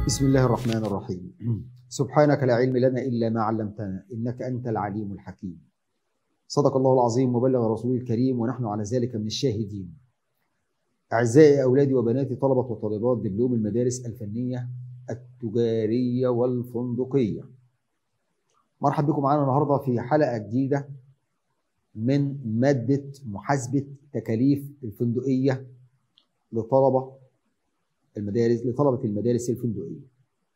بسم الله الرحمن الرحيم سبحانك لا علم لنا إلا ما علمتنا إنك أنت العليم الحكيم صدق الله العظيم وبلغ رسوله الكريم ونحن على ذلك من الشاهدين أعزائي أولادي وبناتي طلبة وطالبات دبلوم المدارس الفنية التجارية والفندقية مرحبا بكم معنا النهاردة في حلقة جديدة من مادة محاسبة تكاليف الفندقية لطلبة المدارس لطلبة المدارس الفندقية.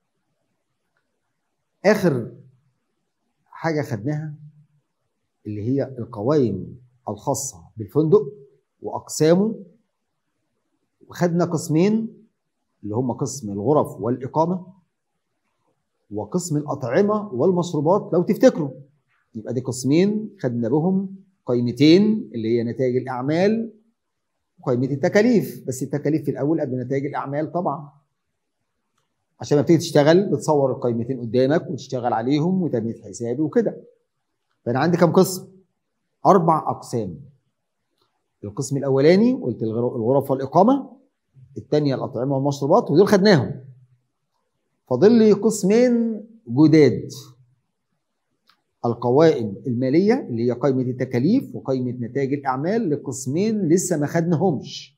آخر حاجة خدناها اللي هي القوائم الخاصة بالفندق وأقسامه وخدنا قسمين اللي هم قسم الغرف والإقامة وقسم الأطعمة والمشروبات لو تفتكروا يبقى دي قسمين خدنا بهم قيمتين اللي هي نتائج الأعمال قائمة التكاليف بس التكاليف في الأول قبل نتائج الأعمال طبعا عشان ما بتيجي تشتغل بتصور القيمتين قدامك وتشتغل عليهم وتمييز حسابي وكده فأنا عندي كام قسم؟ أربع أقسام القسم الأولاني قلت الغرف والإقامة الثانية الأطعمة والمشروبات ودول خدناهم فاضل لي قسمين جداد القوائم الماليه اللي هي قائمه التكاليف وقائمه نتائج الاعمال لقسمين لسه ما خدناهمش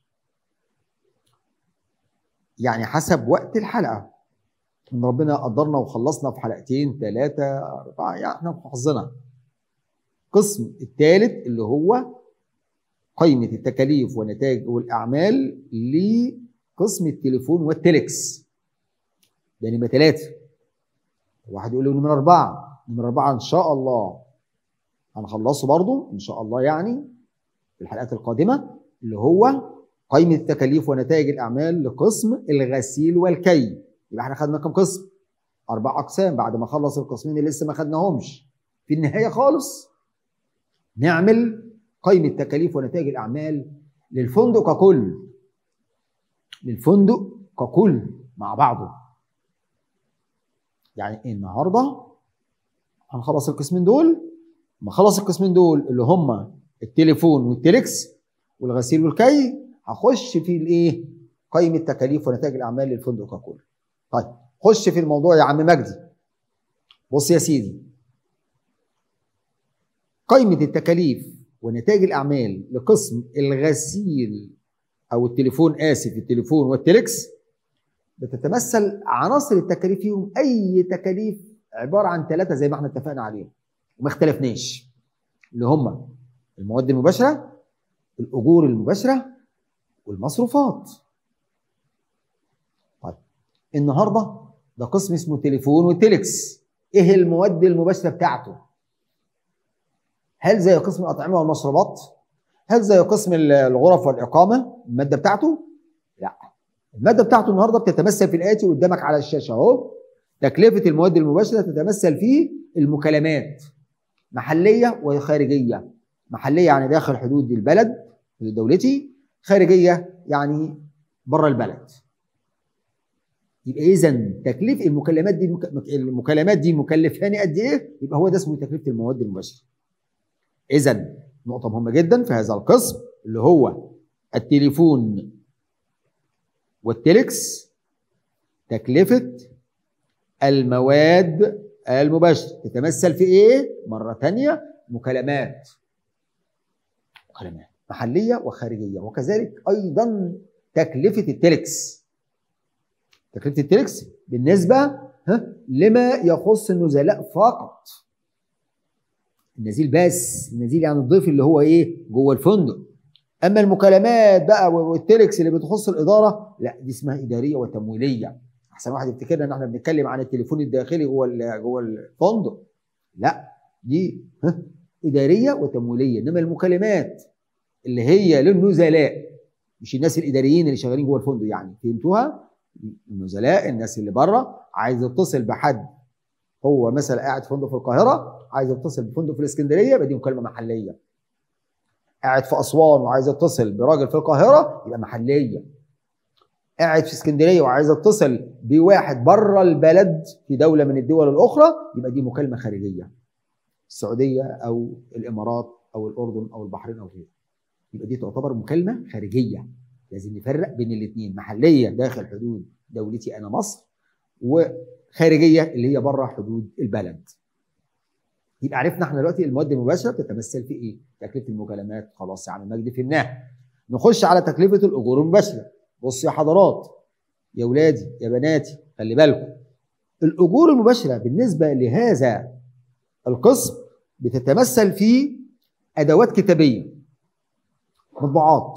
يعني حسب وقت الحلقه ان ربنا قدرنا وخلصنا في حلقتين ثلاثه اربعه يعني احنا حظنا القسم الثالث اللي هو قائمه التكاليف ونتائج والاعمال لقسم التليفون والتليكس ده نمره ثلاثه واحد يقول لي نمره اربعه نمرة أربعة إن شاء الله هنخلصه برضو إن شاء الله يعني في الحلقات القادمة اللي هو قائمة التكاليف ونتائج الأعمال لقسم الغسيل والكي يبقى احنا خدنا كم قسم؟ أربع أقسام بعد ما خلص القسمين اللي لسه ما خدناهمش في النهاية خالص نعمل قائمة تكاليف ونتائج الأعمال للفندق ككل للفندق ككل مع بعضه يعني النهارده هنخلص القسمين دول ما خلص القسمين دول اللي هم التليفون والتليكس والغسيل والكي هخش في الايه قائمه تكاليف ونتائج الاعمال للفندق ككل طيب خش في الموضوع يا عم مجدي بص يا سيدي قائمه التكاليف ونتائج الاعمال لقسم الغسيل او التليفون اسف التليفون والتليكس بتتمثل عناصر التكاليف فيهم اي تكاليف عباره عن ثلاثه زي ما احنا اتفقنا عليهم وما اختلفناش اللي هم المواد المباشره الاجور المباشره والمصروفات طيب النهارده ده قسم اسمه تليفون وتليكس ايه المواد المباشره بتاعته هل زي قسم الاطعمه والمشروبات هل زي قسم الغرف والاقامه الماده بتاعته لا الماده بتاعته النهارده بتتمثل في الاتي قدامك على الشاشه اهو تكلفة المواد المباشرة تتمثل في المكالمات محلية وخارجية محلية يعني داخل حدود البلد حدود دولتي خارجية يعني بره البلد يبقى إذا تكليف المكالمات دي المكالمات دي مكلفاني قد إيه؟ يبقى هو ده اسمه تكلفة المواد المباشرة. إذا نقطة مهمة جدا في هذا القسم اللي هو التليفون والتليكس تكلفة المواد المباشرة تتمثل في ايه؟ مرة تانية مكالمات مكالمات محلية وخارجية وكذلك أيضا تكلفة التلكس تكلفة التلكس بالنسبة ها لما يخص النزلاء فقط النزيل بس النزيل يعني الضيف اللي هو ايه جوه الفندق اما المكالمات بقى والتلكس اللي بتخص الاداره لا دي اسمها اداريه وتمويليه احسن واحد يفتكرنا ان احنا بنتكلم عن التليفون الداخلي جوه جوه الفندق لا دي ها اداريه وتمويليه انما المكالمات اللي هي للنزلاء مش الناس الاداريين اللي شغالين جوه الفندق يعني فهمتوها النزلاء الناس اللي بره عايز يتصل بحد هو مثلا قاعد في فندق في القاهره عايز يتصل بفندق في الاسكندريه يبقى دي مكالمه محليه قاعد في اسوان وعايز يتصل براجل في القاهره يبقى محليه قاعد في اسكندريه وعايز اتصل بواحد بره البلد في دوله من الدول الاخرى يبقى دي مكالمه خارجيه السعوديه او الامارات او الاردن او البحرين او غيره يبقى دي تعتبر مكالمه خارجيه لازم نفرق بين الاثنين محليه داخل حدود دولتي انا مصر وخارجيه اللي هي بره حدود البلد يبقى عرفنا احنا دلوقتي المواد المباشره بتتمثل في ايه؟ تكلفه المكالمات خلاص يا عم مجدي فهمناها. نخش على تكلفه الاجور المباشره. بصوا يا حضرات يا ولادي يا بناتي خلي بالكم. الاجور المباشره بالنسبه لهذا القسم بتتمثل في ادوات كتابيه مطبوعات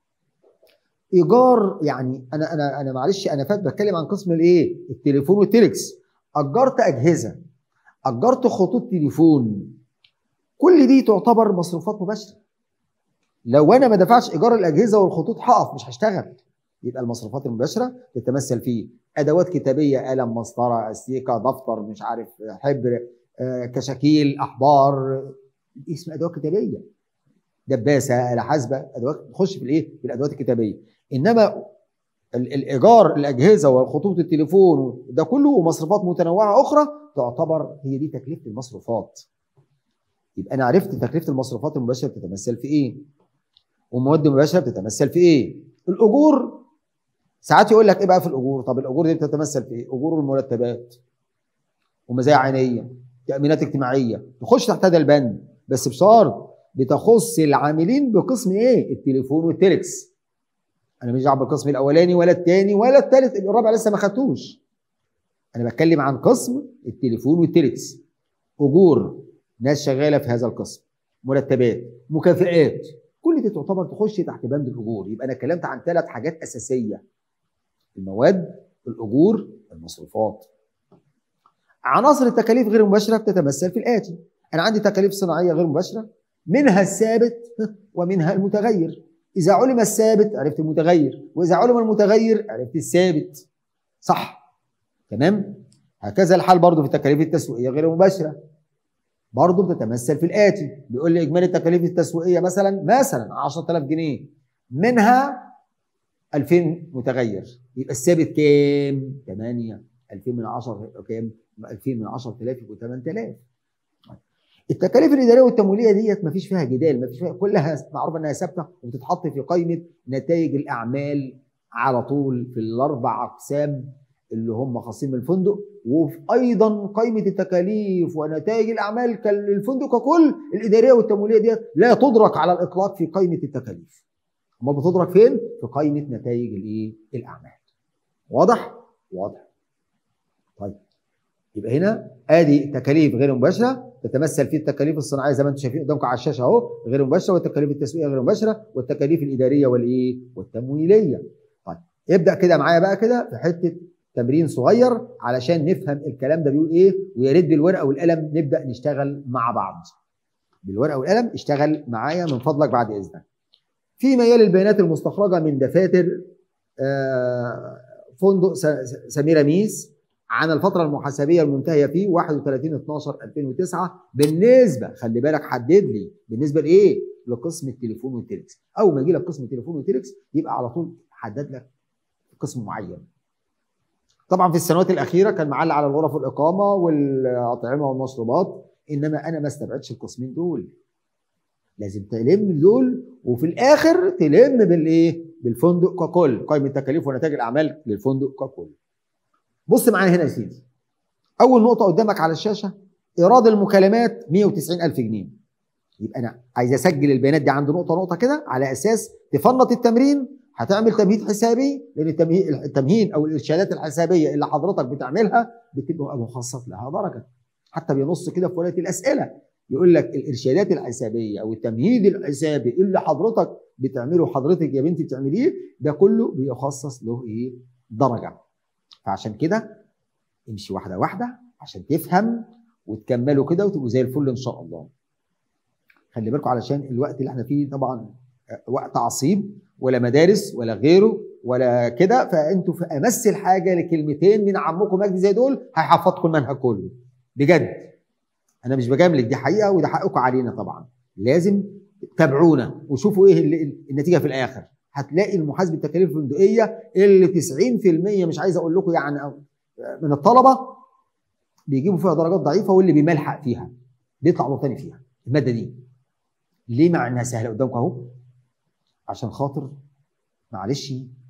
ايجار يعني انا انا انا معلش انا فات بتكلم عن قسم الايه؟ التليفون والتليكس اجرت اجهزه اجرت خطوط تليفون كل دي تعتبر مصروفات مباشره لو انا ما دفعتش ايجار الاجهزه والخطوط هقف مش هشتغل يبقى المصروفات المباشره تتمثل في ادوات كتابيه قلم مسطره استيكه دفتر مش عارف حبر آه، كشاكيل احبار اسم ادوات كتابيه دباسه اله حاسبه ادوات تخش في الايه في الادوات الكتابيه انما الايجار الاجهزه والخطوط التليفون ده كله ومصروفات متنوعه اخرى تعتبر هي دي تكلفه المصروفات يبقى انا عرفت تكلفه المصروفات المباشره بتتمثل في ايه والمواد المباشره بتتمثل في ايه الاجور ساعات يقول لك ايه بقى في الاجور طب الاجور دي بتتمثل في ايه اجور المرتبات ومزايا عينيه تامينات اجتماعيه تخش تحت هذا البند بس بشرط بتخص العاملين بقسم ايه التليفون والتلكس انا مش دعوه بالقسم الاولاني ولا الثاني ولا الثالث الرابع لسه ما خدتوش انا بتكلم عن قسم التليفون والتلكس اجور ناس شغاله في هذا القسم مرتبات مكافئات كل دي تعتبر تخش تحت بند الاجور يبقى انا اتكلمت عن ثلاث حاجات اساسيه المواد الاجور المصروفات عناصر التكاليف غير المباشره بتتمثل في الاتي انا عندي تكاليف صناعيه غير مباشره منها الثابت ومنها المتغير اذا علم الثابت عرفت المتغير واذا علم المتغير عرفت الثابت صح تمام هكذا الحال برضه في التكاليف التسويقيه غير المباشره برضه بتتمثل في الاتي بيقول لي اجمالي التكاليف التسويقيه مثلا مثلا 10000 جنيه منها 2000 متغير يبقى الثابت كام 8 2000 من 10 كام 2000 من 10000 يبقوا 8000 التكاليف الاداريه والتمويليه ديت ما فيش فيها جدال ما فيش فيها كلها معروف انها ثابته وبتتحط في قائمه نتائج الاعمال على طول في الاربع اقسام اللي هم خاصين بالفندق وفي ايضا قائمه التكاليف ونتائج الاعمال للفندق ككل الاداريه والتمويليه ديت لا تدرك على الاطلاق في قائمه التكاليف امال بتدرك فين في قائمه نتائج الايه الاعمال واضح واضح طيب يبقى هنا ادي تكاليف غير مباشره تتمثل في التكاليف الصناعيه زي ما انتم شايفين قدامكم على الشاشه اهو غير مباشره والتكاليف التسويقيه غير مباشره والتكاليف الاداريه والايه والتمويليه طيب ابدا كده معايا بقى كده في حته تمرين صغير علشان نفهم الكلام ده بيقول ايه ويا ريت بالورقه والقلم نبدا نشتغل مع بعض بالورقه والقلم اشتغل معايا من فضلك بعد اذنك في ميال البيانات المستخرجه من دفاتر آه، فندق سميره ميس عن الفترة المحاسبية المنتهية فيه 31 12 2009 بالنسبة خلي بالك حدد لي بالنسبة لإيه؟ لقسم التليفون والتليكس أول ما يجي لك قسم التليفون والتليكس يبقى على طول حدد لك قسم معين طبعا في السنوات الأخيرة كان معلق على الغرف والإقامة والأطعمة والمشروبات إنما أنا ما استبعدش القسمين دول لازم تلم دول وفي الآخر تلم بالإيه؟ بالفندق ككل قائمة تكاليف ونتائج الأعمال للفندق ككل بص معايا هنا يا سيدي اول نقطه قدامك على الشاشه ايراد المكالمات 190 الف جنيه يبقى انا عايز اسجل البيانات دي عند نقطه نقطه كده على اساس تفنط التمرين هتعمل تمهيد حسابي لان التمهيد او الارشادات الحسابيه اللي حضرتك بتعملها بتبقى مخصص لها درجه حتى بينص كده في ورقه الاسئله يقول لك الارشادات الحسابيه او التمهيد الحسابي اللي حضرتك بتعمله حضرتك يا بنتي بتعمليه ده كله بيخصص له ايه درجه فعشان كده امشي واحده واحده عشان تفهم وتكملوا كده وتبقوا زي الفل ان شاء الله خلي بالكم علشان الوقت اللي احنا فيه طبعا وقت عصيب ولا مدارس ولا غيره ولا كده فانتوا في امس الحاجه لكلمتين من عمكم مجدي زي دول هيحفظكم المنهج كله بجد انا مش بجاملك دي حقيقه وده حقكم علينا طبعا لازم تتابعونا وشوفوا ايه النتيجه في الاخر هتلاقي المحاسبه التكاليف الفندقيه اللي 90% مش عايز اقول لكم يعني من الطلبه بيجيبوا فيها درجات ضعيفه واللي بيملحق فيها بيطلع له تاني فيها الماده دي ليه مع انها سهله قدامكم اهو عشان خاطر معلش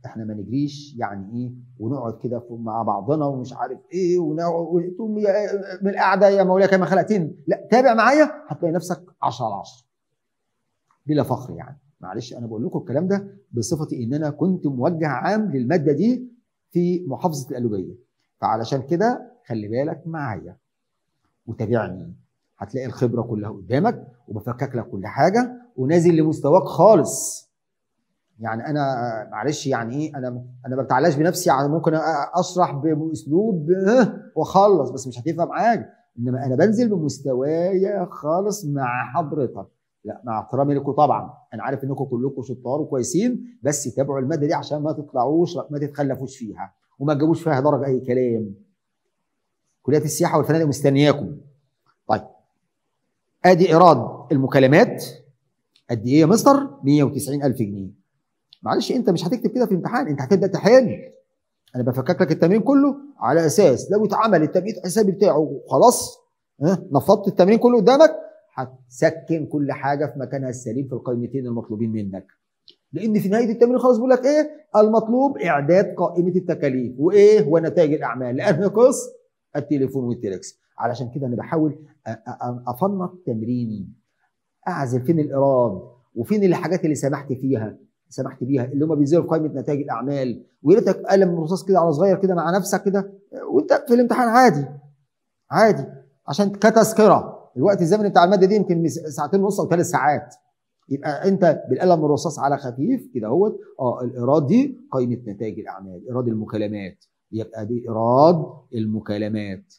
احنا ما نجريش يعني ايه ونقعد كده مع بعضنا ومش عارف ايه ونقعد تقوم يا- من القعده يا مولاي كما خلقتني لا تابع معايا هتلاقي نفسك 10 على 10 بلا فخر يعني معلش انا بقول لكم الكلام ده بصفتي ان انا كنت موجه عام للماده دي في محافظه القلوبيه فعلشان كده خلي بالك معايا وتابعني هتلاقي الخبره كلها قدامك وبفكك لك كل حاجه ونازل لمستواك خالص يعني انا معلش يعني ايه انا انا ما بتعلاش بنفسي يعني ممكن اشرح باسلوب آه، واخلص بس مش هتفهم حاجه انما انا بنزل بمستوايا خالص مع حضرتك لا مع احترامي لكم طبعا انا عارف انكم كلكم شطار وكويسين بس تابعوا الماده دي عشان ما تطلعوش ما تتخلفوش فيها وما تجيبوش فيها درجه اي كلام كليه السياحه والفنادق مستنياكم طيب ادي ايراد المكالمات قد ايه يا مستر 190 الف جنيه معلش انت مش هتكتب كده في الامتحان انت هتبدا تحل انا بفكك لك التمرين كله على اساس لو اتعمل التمرين الحسابي بتاعه خلاص ها نفضت التمرين كله قدامك هتسكن كل حاجه في مكانها السليم في القائمتين المطلوبين منك لان في نهايه التمرين خلاص بيقول لك ايه المطلوب اعداد قائمه التكاليف وايه ونتائج الاعمال لانه قسم التليفون والتليكس علشان كده انا بحاول أ- أ- افنط تمريني اعزل فين الايراد وفين الحاجات اللي سمحت فيها سمحت بيها اللي هم بينزلوا في قائمه نتائج الاعمال ويا ريتك قلم رصاص كده على صغير كده مع نفسك كده وانت في الامتحان عادي عادي عشان كتذكره الوقت الزمني بتاع الماده دي يمكن مس- ساعتين ونص او ثلاث ساعات يبقى انت بالقلم الرصاص على خفيف كده اهوت اه الايراد دي قائمه نتائج الاعمال ايراد المكالمات يبقى دي ايراد المكالمات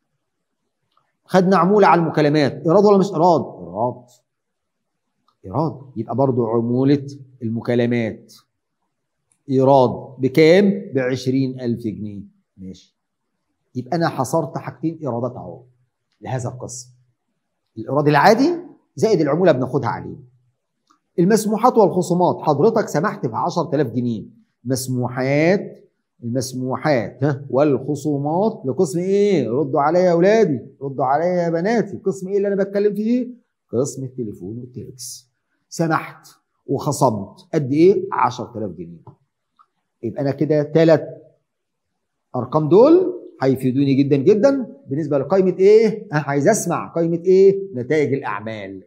خدنا عموله على المكالمات ايراد ولا مش ايراد ايراد ايراد يبقى برضو عموله المكالمات ايراد بكام ب 20000 جنيه ماشي يبقى انا حصرت حاجتين ايرادات اهو لهذا القسم الايراد العادي زائد العموله بناخدها عليه المسموحات والخصومات حضرتك سمحت ب 10000 جنيه مسموحات المسموحات ها والخصومات لقسم ايه؟ ردوا عليا يا اولادي ردوا عليا يا بناتي قسم ايه اللي انا بتكلم فيه؟ قسم التليفون والتليكس سمحت وخصمت قد ايه؟ 10000 جنيه يبقى انا كده ثلاث ارقام دول هيفيدوني جدا جدا بالنسبه لقائمه ايه؟ أه عايز اسمع قائمه ايه؟ نتائج الاعمال.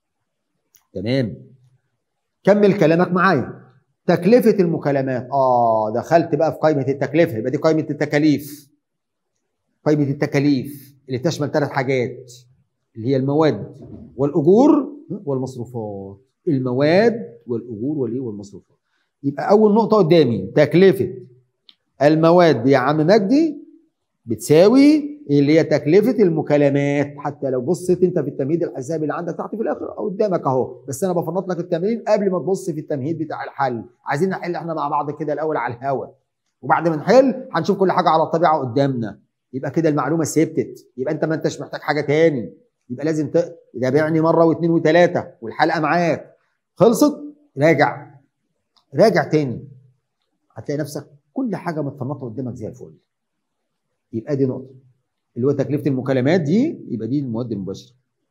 تمام كمل كلامك معايا تكلفه المكالمات اه دخلت بقى في قائمه التكلفه يبقى دي قائمه التكاليف قائمه التكاليف اللي تشمل ثلاث حاجات اللي هي المواد والاجور والمصروفات المواد والاجور والايه والمصروفات يبقى اول نقطه قدامي تكلفه المواد يا عم مجدي بتساوي اللي هي تكلفه المكالمات حتى لو بصيت انت في التمهيد الحسابي اللي عندك تحت في الاخر قدامك اهو بس انا بفنط لك التمرين قبل ما تبص في التمهيد بتاع الحل عايزين نحل احنا مع بعض كده الاول على الهوا وبعد ما نحل هنشوف كل حاجه على الطبيعه قدامنا يبقى كده المعلومه ثبتت يبقى انت ما انتش محتاج حاجه تاني يبقى لازم تتابعني مره واثنين وثلاثه والحلقه معاك خلصت راجع راجع تاني هتلاقي نفسك كل حاجه متفنطه قدامك زي الفل يبقى دي نقطه اللي هو تكلفه المكالمات دي يبقى دي المواد المباشره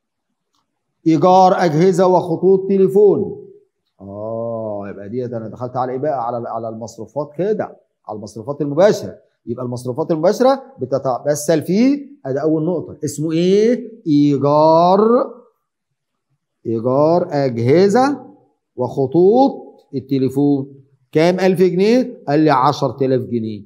ايجار اجهزه وخطوط تليفون اه يبقى دي انا دخلت على ايه بقى على على المصروفات كده على المصروفات المباشره يبقى المصروفات المباشره بتتمثل في ادي اول نقطه اسمه ايه ايجار ايجار اجهزه وخطوط التليفون كام ألف جنيه؟ قال لي 10000 جنيه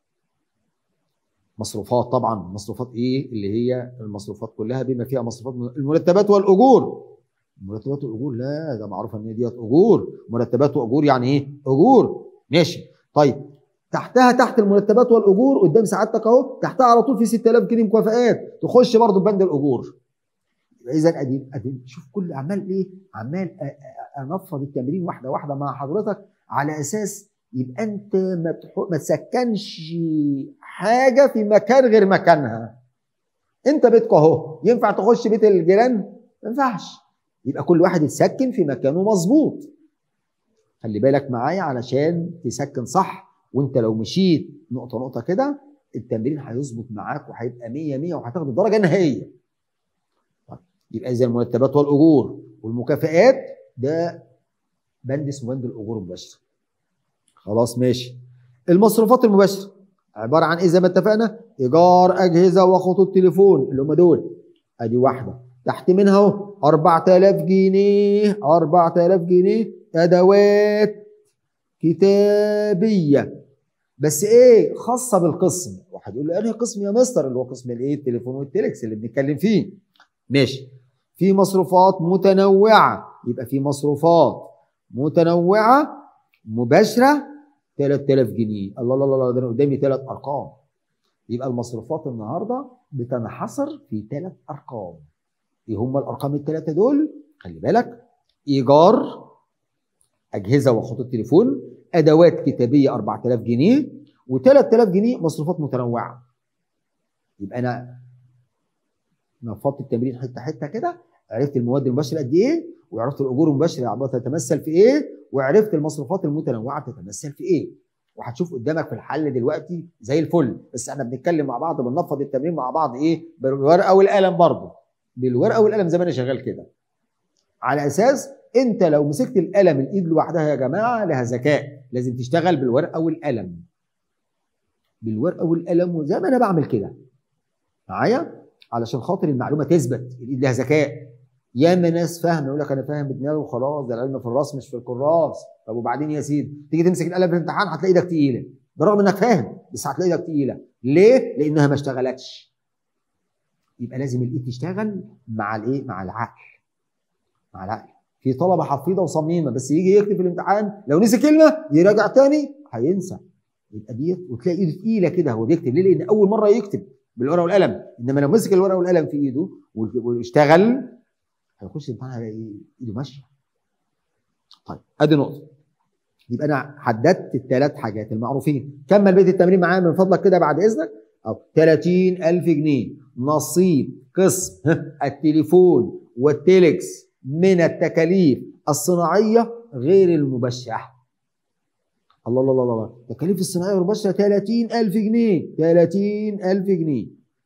مصروفات طبعا مصروفات ايه اللي هي المصروفات كلها بما فيها مصروفات المرتبات والاجور المرتبات والاجور لا ده معروف ان ديت اجور مرتبات واجور يعني ايه اجور ماشي طيب تحتها تحت المرتبات والاجور قدام سعادتك اهو تحتها على طول في 6000 جنيه مكافآت تخش برضه بند الاجور اذا ادي ادي شوف كل عمال ايه عمال انفض التمرين واحده واحده مع حضرتك على اساس يبقى انت ما ما تسكنش حاجه في مكان غير مكانها انت بيتك اهو ينفع تخش بيت الجيران ما ينفعش يبقى كل واحد يتسكن في مكانه مظبوط خلي بالك معايا علشان تسكن صح وانت لو مشيت نقطه نقطه كده التمرين هيظبط معاك وهيبقى 100 100 وهتاخد الدرجه النهائيه طيب يبقى اذا المرتبات والاجور والمكافئات ده بند اسمه بند الاجور المباشره خلاص ماشي المصروفات المباشره عباره عن ايه زي ما اتفقنا ايجار اجهزه وخطوط تليفون اللي هم دول ادي واحده تحت منها اهو 4000 جنيه 4000 جنيه ادوات كتابيه بس ايه خاصه بالقسم واحد يقول له انهي قسم يا مستر اللي هو قسم الايه التليفون والتليكس اللي بنتكلم فيه ماشي في مصروفات متنوعه يبقى في مصروفات متنوعه مباشره 3000 جنيه الله الله الله ده انا قدامي ثلاث ارقام يبقى المصروفات النهارده بتنحصر في ثلاث ارقام ايه هم الارقام الثلاثه دول خلي بالك ايجار اجهزه وخطوط تليفون ادوات كتابيه 4000 جنيه و3000 جنيه مصروفات متنوعه يبقى انا نفضت التمرين حته حته كده عرفت المواد المباشره قد ايه وعرفت الاجور المباشره عباره تتمثل في ايه وعرفت المصروفات المتنوعه تتمثل في ايه وهتشوف قدامك في الحل دلوقتي زي الفل بس احنا بنتكلم مع بعض بننفض التمرين مع بعض ايه بالورقه والقلم برضه بالورقه والقلم زي ما انا شغال كده على اساس انت لو مسكت القلم الايد لوحدها يا جماعه لها ذكاء لازم تشتغل بالورقه والقلم بالورقه والقلم وزي ما انا بعمل كده معايا علشان خاطر المعلومه تثبت الايد لها ذكاء ياما ناس فاهمه يقول لك انا فاهم بدماغي وخلاص ده العلم في الراس مش في الكراس طب وبعدين يا سيدي تيجي تمسك القلم في الامتحان هتلاقي ايدك تقيله برغم انك فاهم بس هتلاقي ايدك تقيله ليه؟ لانها ما اشتغلتش يبقى لازم الايد تشتغل مع الايه؟ مع العقل مع العقل في طلبه حفيظه وصميمه بس يجي يكتب في الامتحان لو نسي كلمه يراجع تاني هينسى يبقى ديت وتلاقي ايده تقيله كده هو بيكتب ليه؟ لان اول مره يكتب بالورقه والقلم انما لو مسك الورقه والقلم في ايده واشتغل هيخش الامتحان هيلاقي ايده ماشيه طيب ادي نقطه يبقى انا حددت الثلاث حاجات المعروفين كمل بيت التمرين معايا من فضلك كده بعد اذنك او 30000 جنيه نصيب قسم التليفون والتليكس من التكاليف الصناعيه غير المباشره الله الله الله الله التكاليف الصناعيه والمباشره 30000 جنيه 30000 جنيه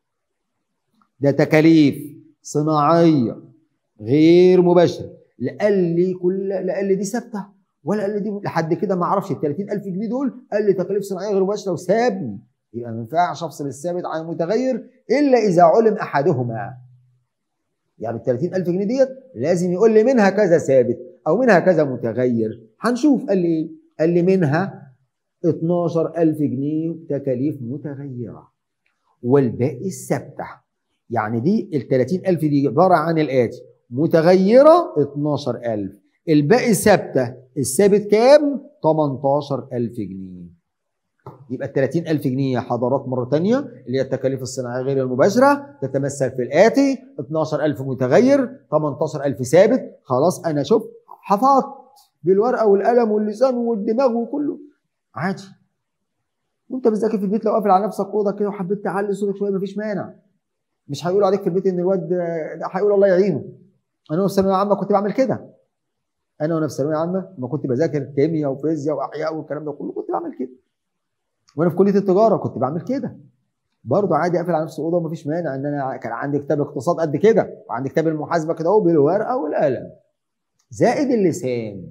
ده تكاليف صناعيه غير مباشره لا قال لي كل لا قال لي دي ثابته ولا قال لي دي لحد كده ما اعرفش ال 30000 جنيه دول قال لي تكاليف صناعيه غير مباشره وسابني يبقى ما ينفعش افصل الثابت عن المتغير الا اذا علم احدهما يعني ال 30000 جنيه ديت لازم يقول لي منها كذا ثابت او منها كذا متغير هنشوف قال لي ايه قال لي منها 12000 جنيه تكاليف متغيره والباقي الثابته يعني دي ال 30000 دي عباره عن الاتي متغيره 12000 الباقي ثابته الثابت كام 18000 جنيه يبقى ال 30000 جنيه يا حضرات مره ثانيه اللي هي التكاليف الصناعيه غير المباشره تتمثل في الاتي 12000 متغير 18000 ثابت خلاص انا شوف حفظت بالورقه والقلم واللسان والدماغ وكله عادي وانت بتذاكر في البيت لو قافل على نفسك اوضه كده وحبيت تعلي صوتك شويه مفيش مانع مش هيقولوا عليك في البيت ان الواد ده هيقول الله يعينه انا في ثانويه عامه كنت بعمل كده انا وانا في ثانويه عامه لما كنت بذاكر كيمياء وفيزياء واحياء والكلام ده كله كنت بعمل كده وانا في كليه التجاره كنت بعمل كده برضه عادي اقفل على نفسي اوضه ومفيش مانع ان انا كان عندي كتاب اقتصاد قد كده وعندي كتاب المحاسبه كده اهو بالورقه والقلم زائد اللسان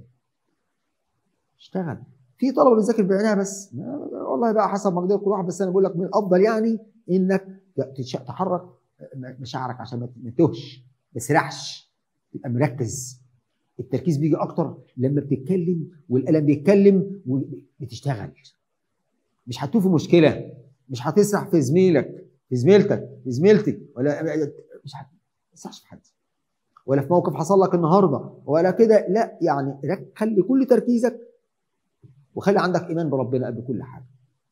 اشتغل في طلبه بتذاكر بعينها بس والله بقى حسب مقدار كل واحد بس انا بقول لك من الافضل يعني انك تحرك مشاعرك عشان ما تتوهش ما تسرحش تبقى مركز التركيز بيجي اكتر لما بتتكلم والقلم بيتكلم وبتشتغل مش هتوه في مشكله مش هتسرح في زميلك في زميلتك في زميلتك ولا مش هتسرحش في حد ولا في موقف حصل لك النهارده ولا كده لا يعني خلي كل تركيزك وخلي عندك ايمان بربنا قبل كل حاجه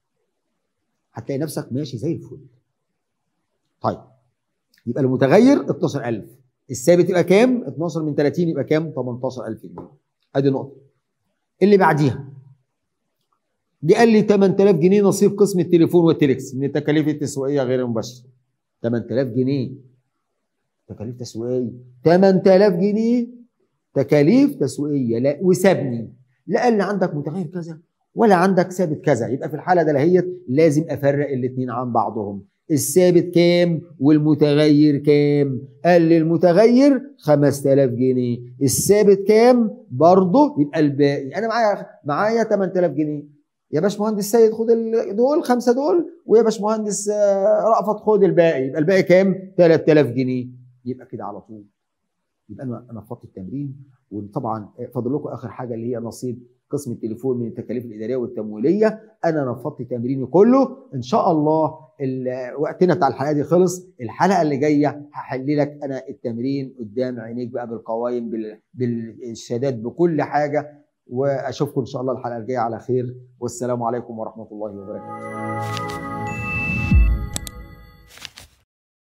هتلاقي نفسك ماشي زي الفل طيب يبقى المتغير 12000 الثابت يبقى كام 12 من 30 يبقى كام 18000 جنيه ادي نقطه اللي بعديها دي قال لي 8000 جنيه نصيب قسم التليفون والتليكس من التكاليف التسويقيه غير المباشره 8000 جنيه تكاليف تسويقيه 8000 جنيه تكاليف تسويقيه لا وسابني لا قال لي عندك متغير كذا ولا عندك ثابت كذا يبقى في الحاله دهيت لازم افرق الاثنين عن بعضهم الثابت كام والمتغير كام قال لي المتغير 5000 جنيه الثابت كام برضه يبقى الباقي انا معايا معايا 8000 جنيه يا باشمهندس سيد خد ال- دول خمسه دول ويا باشمهندس آه، رأفت خد الباقي يبقى الباقي كام 3000 جنيه يبقى كده على طول يبقى انا انا فضت التمرين وطبعا فاضل لكم اخر حاجه اللي هي نصيب قسم التليفون من التكاليف الاداريه والتمويليه انا نفضت تمريني كله ان شاء الله ال- وقتنا بتاع الحلقه دي خلص الحلقه اللي جايه هحل لك انا التمرين قدام عينيك بقى بالقوائم بال- بالشهادات بكل حاجه واشوفكم ان شاء الله الحلقه الجايه على خير والسلام عليكم ورحمه الله وبركاته